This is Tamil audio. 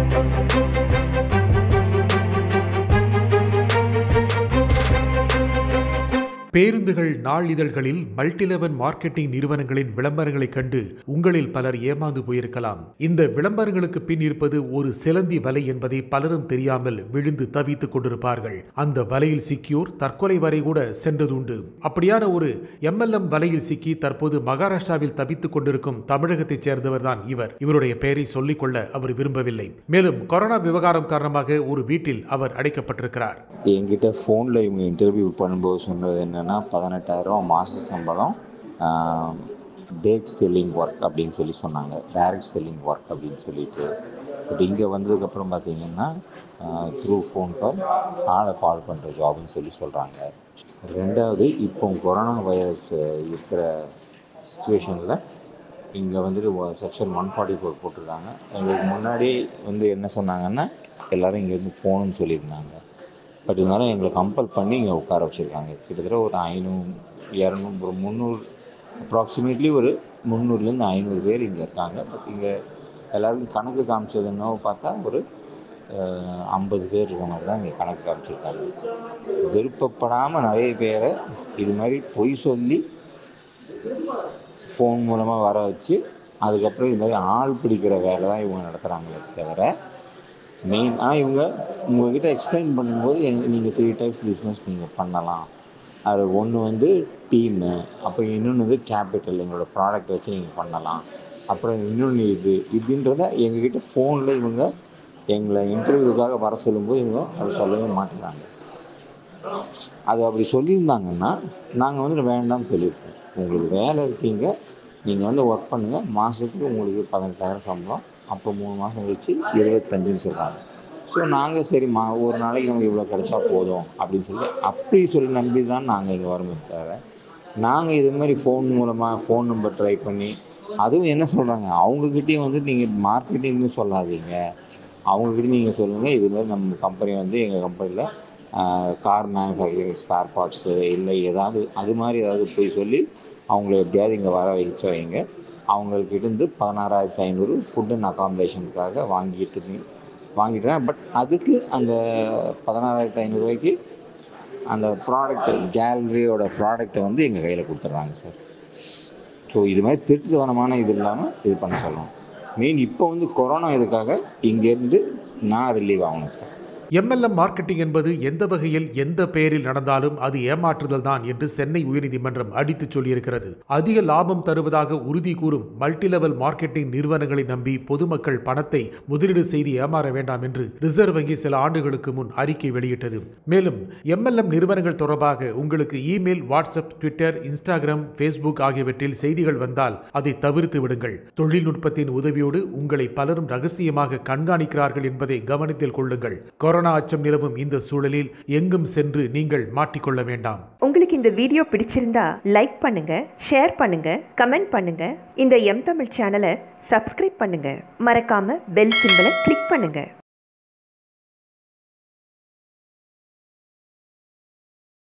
பேருந்துகள் நாளிதழ்களில் மல்டிலெவல் மார்க்கெட்டிங் நிறுவனங்களின் விளம்பரங்களைக் கண்டு உங்களில் பலர் ஏமாந்து போயிருக்கலாம் இந்த விளம்பரங்களுக்கு பின் இருப்பது ஒரு சிலந்தி வலை என்பதை பலரும் தெரியாமல் விழுந்து தவித்துக் கொண்டிருப்பார்கள் அந்த வலையில் சிக்கியோர் தற்கொலை வரை கூட சென்றதுண்டு அப்படியான ஒரு எம்எல்எம் வலையில் சிக்கி தற்போது மகாராஷ்டிராவில் தவித்துக் கொண்டிருக்கும் தமிழகத்தைச் சேர்ந்தவர்தான் இவர் இவருடைய பெயரை சொல்லிக்கொள்ள அவர் விரும்பவில்லை மேலும் கொரோனா விவகாரம் காரணமாக ஒரு வீட்டில் அவர் அடைக்கப்பட்டிருக்கிறார் என்கிட்ட ஃபோனில் இவங்க இன்டர்வியூ பண்ணும்போது சொன்னது என்னென்னா பதினெட்டாயிரம் மாத சம்பளம் டேட் செல்லிங் ஒர்க் அப்படின்னு சொல்லி சொன்னாங்க டைரக்ட் செல்லிங் ஒர்க் அப்படின்னு சொல்லிட்டு பட் இங்கே வந்ததுக்கப்புறம் பார்த்தீங்கன்னா த்ரூ ஃபோன் கால் ஆளை கால் பண்ணுற ஜாப்னு சொல்லி சொல்கிறாங்க ரெண்டாவது இப்போ கொரோனா வைரஸ் இருக்கிற சுச்சுவேஷனில் இங்கே வந்துட்டு செக்ஷன் ஒன் ஃபார்ட்டி ஃபோர் போட்டிருக்காங்க எங்களுக்கு முன்னாடி வந்து என்ன சொன்னாங்கன்னா எல்லோரும் இங்கேருந்து போகணும்னு சொல்லியிருந்தாங்க பட் இருந்தாலும் எங்களை கம்பல் பண்ணி இங்கே உட்கார வச்சுருக்காங்க கிட்டத்தட்ட ஒரு ஐநூறு இரநூறு ஒரு முந்நூறு அப்ராக்சிமேட்லி ஒரு முந்நூறுலேருந்து ஐநூறு பேர் இங்கே இருக்காங்க பட் இங்கே எல்லாருக்கும் கணக்கு காமிச்சதுன்னு பார்த்தா ஒரு ஐம்பது பேர் இருக்க மாதிரி தான் இங்கே கணக்கு காமிச்சிருக்காங்க விருப்பப்படாமல் நிறைய பேரை இது மாதிரி பொய் சொல்லி ஃபோன் மூலமாக வர வச்சு அதுக்கப்புறம் இது மாதிரி ஆள் பிடிக்கிற வேலை தான் இவங்க நடத்துகிறாங்களே தவிர மெயின் ஆனால் இவங்க உங்கள்கிட்ட எக்ஸ்பிளைன் பண்ணும்போது எங் நீங்கள் த்ரீ டைப்ஸ் பிஸ்னஸ் நீங்கள் பண்ணலாம் அது ஒன்று வந்து டீமு அப்புறம் இன்னொன்று வந்து கேபிட்டல் எங்களோட ப்ராடக்ட் வச்சு நீங்கள் பண்ணலாம் அப்புறம் இன்னொன்று இது இப்படின்றத எங்ககிட்ட ஃபோனில் இவங்க எங்களை இன்டர்வியூக்காக வர சொல்லும்போது இவங்க அதை சொல்லவே மாட்டேங்கிறாங்க அது அப்படி சொல்லியிருந்தாங்கன்னா நாங்கள் வந்து வேண்டாம்னு சொல்லியிருக்கோம் உங்களுக்கு வேலை இருக்கீங்க நீங்கள் வந்து ஒர்க் பண்ணுங்கள் மாதத்துக்கு உங்களுக்கு பதினெட்டாயிரம் சம்பளம் அப்போ மூணு மாதம் கழிச்சு இருபத்தஞ்சுன்னு சொல்கிறாங்க ஸோ நாங்கள் சரி மா ஒரு நாளைக்கு நமக்கு இவ்வளோ கிடச்சா போதும் அப்படின்னு சொல்லி அப்படி சொல்லி நம்பி தான் நாங்கள் இங்கே வரோமே தவிர நாங்கள் இது மாதிரி ஃபோன் மூலமாக ஃபோன் நம்பர் ட்ரை பண்ணி அதுவும் என்ன சொல்கிறாங்க அவங்கக்கிட்டேயும் வந்து நீங்கள் மார்க்கெட்டிங்னு சொல்லாதீங்க அவங்கக்கிட்ட நீங்கள் சொல்லுங்கள் இது மாதிரி நம்ம கம்பெனி வந்து எங்கள் கம்பெனியில் கார் மேனுஃபேக்சரிங் ஸ்பேர் பார்ட்ஸு இல்லை ஏதாவது அது மாதிரி ஏதாவது போய் சொல்லி அவங்கள எப்படியாவது இங்கே வர வச்சு வைங்க அவங்கக்கிட்டேருந்து பதினாறாயிரத்தி ஐநூறு ஃபுட் அண்ட் அகாமடேஷனுக்காக வாங்கிட்டு வாங்கிட்டேன் பட் அதுக்கு அந்த பதினாறாயிரத்தி ஐநூறுரூவாய்க்கு அந்த ப்ராடக்ட் கேலரியோட ப்ராடக்டை வந்து எங்கள் கையில் கொடுத்துட்றாங்க சார் ஸோ இது மாதிரி திருட்டுத்தனமான இது இல்லாமல் இது பண்ண சொல்லணும் மெயின் இப்போ வந்து கொரோனா இதுக்காக இங்கேருந்து நான் ரிலீவ் ஆகணும் சார் எம்எல்எம் மார்க்கெட்டிங் என்பது எந்த வகையில் எந்த பெயரில் நடந்தாலும் அது ஏமாற்றுதல் தான் என்று சென்னை உயர்நீதிமன்றம் அடித்துச் சொல்லியிருக்கிறது அதிக லாபம் தருவதாக உறுதி கூறும் மல்டிலெவல் மார்க்கெட்டிங் நிறுவனங்களை நம்பி பொதுமக்கள் பணத்தை முதலீடு செய்து ஏமாற வேண்டாம் என்று ரிசர்வ் வங்கி சில ஆண்டுகளுக்கு முன் அறிக்கை வெளியிட்டது மேலும் எம்எல்எம் நிறுவனங்கள் தொடர்பாக உங்களுக்கு email WhatsApp Twitter Instagram Facebook ஆகியவற்றில் செய்திகள் வந்தால் அதை தவிர்த்து விடுங்கள் தொழில்நுட்பத்தின் உதவியோடு உங்களை பலரும் ரகசியமாக கண்காணிக்கிறார்கள் என்பதை கவனத்தில் கொள்ளுங்கள் கொரோனா அச்சம் நிலவும் இந்த சூழலில் எங்கும் சென்று நீங்கள் மாட்டிக்கொள்ள வேண்டாம் உங்களுக்கு இந்த வீடியோ பிடிச்சிருந்தா லைக் பண்ணுங்க ஷேர் பண்ணுங்க கமெண்ட் பண்ணுங்க இந்த எம் தமிழ் சேனலை சப்ஸ்கிரைப் பண்ணுங்க மறக்காம பெல் சிம்பலை கிளிக் பண்ணுங்க